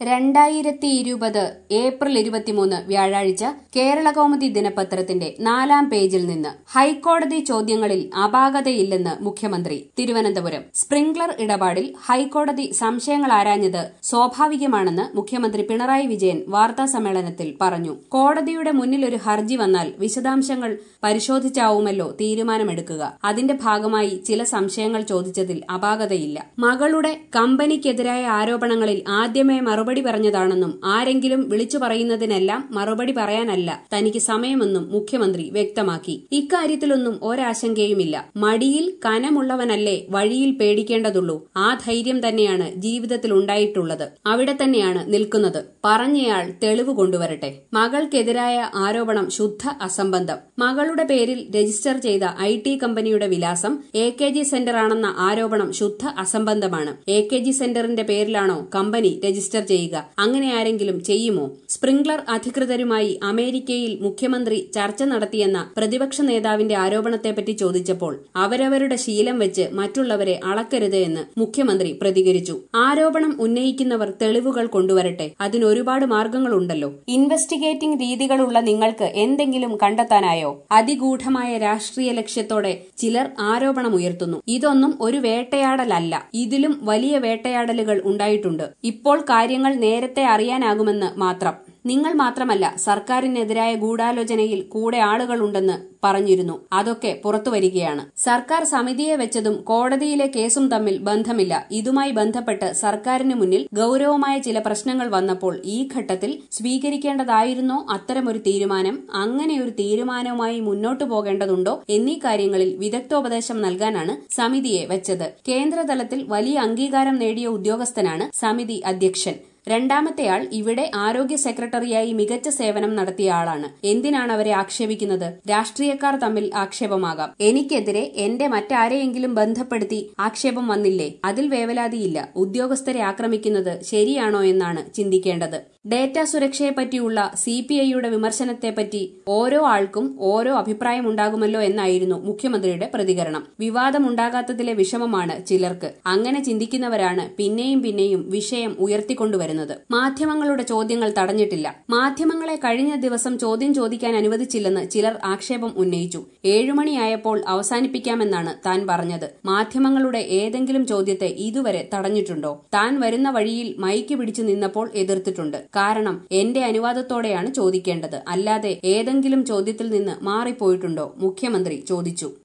രണ്ടായിരത്തി ഇരുപത് ഏപ്രിൽ ഇരുപത്തിമൂന്ന് വ്യാഴാഴ്ച കേരളകൗമുദി ദിനപത്രത്തിന്റെ നാലാം പേജിൽ നിന്ന് ഹൈക്കോടതി ചോദ്യങ്ങളിൽ അപാകതയില്ലെന്ന് മുഖ്യമന്ത്രി തിരുവനന്തപുരം സ്പ്രിംഗ്ലർ ഇടപാടിൽ ഹൈക്കോടതി സംശയങ്ങൾ ആരാഞ്ഞത് സ്വാഭാവികമാണെന്ന് മുഖ്യമന്ത്രി പിണറായി വിജയൻ വാർത്താസമ്മേളനത്തിൽ പറഞ്ഞു കോടതിയുടെ മുന്നിൽ ഒരു ഹർജി വന്നാൽ വിശദാംശങ്ങൾ പരിശോധിച്ചാവുമല്ലോ തീരുമാനമെടുക്കുക അതിന്റെ ഭാഗമായി ചില സംശയങ്ങൾ ചോദിച്ചതിൽ അപാകതയില്ല മകളുടെ കമ്പനിക്കെതിരായ ആരോപണങ്ങളിൽ ആദ്യമേ മറുപടി പറഞ്ഞതാണെന്നും ആരെങ്കിലും വിളിച്ചു പറയുന്നതിനെല്ലാം മറുപടി പറയാനല്ല തനിക്ക് സമയമെന്നും മുഖ്യമന്ത്രി വ്യക്തമാക്കി ഇക്കാര്യത്തിലൊന്നും ഒരാശങ്കയുമില്ല മടിയിൽ കനമുള്ളവനല്ലേ വഴിയിൽ പേടിക്കേണ്ടതുള്ളൂ ആ ധൈര്യം തന്നെയാണ് ജീവിതത്തിൽ ഉണ്ടായിട്ടുള്ളത് അവിടെ തന്നെയാണ് നിൽക്കുന്നത് പറഞ്ഞയാൾ തെളിവ് കൊണ്ടുവരട്ടെ മകൾക്കെതിരായ ആരോപണം ശുദ്ധ അസംബന്ധം മകളുടെ പേരിൽ രജിസ്റ്റർ ചെയ്ത ഐ ടി കമ്പനിയുടെ വിലാസം എ കെ ജി സെന്റർ ആണെന്ന ആരോപണം ശുദ്ധ അസംബന്ധമാണ് എ കെ ജി സെന്ററിന്റെ പേരിലാണോ കമ്പനി രജിസ്റ്റർ ചെയ്യുക അങ്ങനെ ആരെങ്കിലും ചെയ്യുമോ സ്പ്രിംഗ്ലർ അധികൃതരുമായി അമേരിക്കയിൽ മുഖ്യമന്ത്രി ചർച്ച നടത്തിയെന്ന പ്രതിപക്ഷ നേതാവിന്റെ ആരോപണത്തെപ്പറ്റി ചോദിച്ചപ്പോൾ അവരവരുടെ ശീലം വെച്ച് മറ്റുള്ളവരെ അളക്കരുത് എന്ന് മുഖ്യമന്ത്രി പ്രതികരിച്ചു ആരോപണം ഉന്നയിക്കുന്നവർ തെളിവുകൾ കൊണ്ടുവരട്ടെ അതിന് ഒരുപാട് മാർഗങ്ങളുണ്ടല്ലോ ഇൻവെസ്റ്റിഗേറ്റിംഗ് രീതികളുള്ള നിങ്ങൾക്ക് എന്തെങ്കിലും കണ്ടെത്താനായോ അതിഗൂഢമായ രാഷ്ട്രീയ ലക്ഷ്യത്തോടെ ചിലർ ആരോപണമുയർത്തുന്നു ഇതൊന്നും ഒരു വേട്ടയാടലല്ല ഇതിലും വലിയ വേട്ടയാടലുകൾ ഉണ്ടായിട്ടുണ്ട് ഇപ്പോൾ കാര്യങ്ങൾ നേരത്തെ അറിയാനാകുമെന്ന് മാത്രം നിങ്ങൾ മാത്രമല്ല സർക്കാരിനെതിരായ ഗൂഢാലോചനയിൽ കൂടെ ആളുകളുണ്ടെന്ന് പറഞ്ഞിരുന്നു അതൊക്കെ പുറത്തുവരികയാണ് സർക്കാർ സമിതിയെ വെച്ചതും കോടതിയിലെ കേസും തമ്മിൽ ബന്ധമില്ല ഇതുമായി ബന്ധപ്പെട്ട് സർക്കാരിന് മുന്നിൽ ഗൌരവമായ ചില പ്രശ്നങ്ങൾ വന്നപ്പോൾ ഈ ഘട്ടത്തിൽ സ്വീകരിക്കേണ്ടതായിരുന്നോ അത്തരമൊരു തീരുമാനം അങ്ങനെ ഒരു തീരുമാനവുമായി മുന്നോട്ടു പോകേണ്ടതുണ്ടോ എന്നീ കാര്യങ്ങളിൽ വിദഗ്ധോപദേശം നൽകാനാണ് സമിതിയെ വെച്ചത് കേന്ദ്രതലത്തിൽ വലിയ അംഗീകാരം നേടിയ ഉദ്യോഗസ്ഥനാണ് സമിതി അധ്യക്ഷൻ രണ്ടാമത്തെയാൾ ഇവിടെ ആരോഗ്യ സെക്രട്ടറിയായി മികച്ച സേവനം നടത്തിയ ആളാണ് എന്തിനാണ് അവരെ ആക്ഷേപിക്കുന്നത് രാഷ്ട്രീയക്കാർ തമ്മിൽ ആക്ഷേപമാകാം എനിക്കെതിരെ എന്റെ മറ്റാരെയെങ്കിലും ബന്ധപ്പെടുത്തി ആക്ഷേപം വന്നില്ലേ അതിൽ വേവലാതിയില്ല ഉദ്യോഗസ്ഥരെ ആക്രമിക്കുന്നത് ശരിയാണോ എന്നാണ് ചിന്തിക്കേണ്ടത് ഡേറ്റ സുരക്ഷയെപ്പറ്റിയുള്ള സി പി ഐയുടെ വിമർശനത്തെപ്പറ്റി ഓരോ ആൾക്കും ഓരോ അഭിപ്രായമുണ്ടാകുമല്ലോ എന്നായിരുന്നു മുഖ്യമന്ത്രിയുടെ പ്രതികരണം വിവാദമുണ്ടാകാത്തതിലെ വിഷമമാണ് ചിലർക്ക് അങ്ങനെ ചിന്തിക്കുന്നവരാണ് പിന്നെയും പിന്നെയും വിഷയം ഉയർത്തിക്കൊണ്ടുവരുന്നത് മാധ്യമങ്ങളുടെ ചോദ്യങ്ങൾ തടഞ്ഞിട്ടില്ല മാധ്യമങ്ങളെ കഴിഞ്ഞ ദിവസം ചോദ്യം ചോദിക്കാൻ അനുവദിച്ചില്ലെന്ന് ചിലർ ആക്ഷേപം ഉന്നയിച്ചു ഏഴുമണിയായപ്പോൾ അവസാനിപ്പിക്കാമെന്നാണ് താൻ പറഞ്ഞത് മാധ്യമങ്ങളുടെ ഏതെങ്കിലും ചോദ്യത്തെ ഇതുവരെ തടഞ്ഞിട്ടുണ്ടോ താൻ വരുന്ന വഴിയിൽ മൈക്ക് പിടിച്ചു നിന്നപ്പോൾ എതിർത്തിട്ടുണ്ട് കാരണം എന്റെ അനുവാദത്തോടെയാണ് ചോദിക്കേണ്ടത് അല്ലാതെ ഏതെങ്കിലും ചോദ്യത്തിൽ നിന്ന് മാറിപ്പോയിട്ടുണ്ടോ മുഖ്യമന്ത്രി ചോദിച്ചു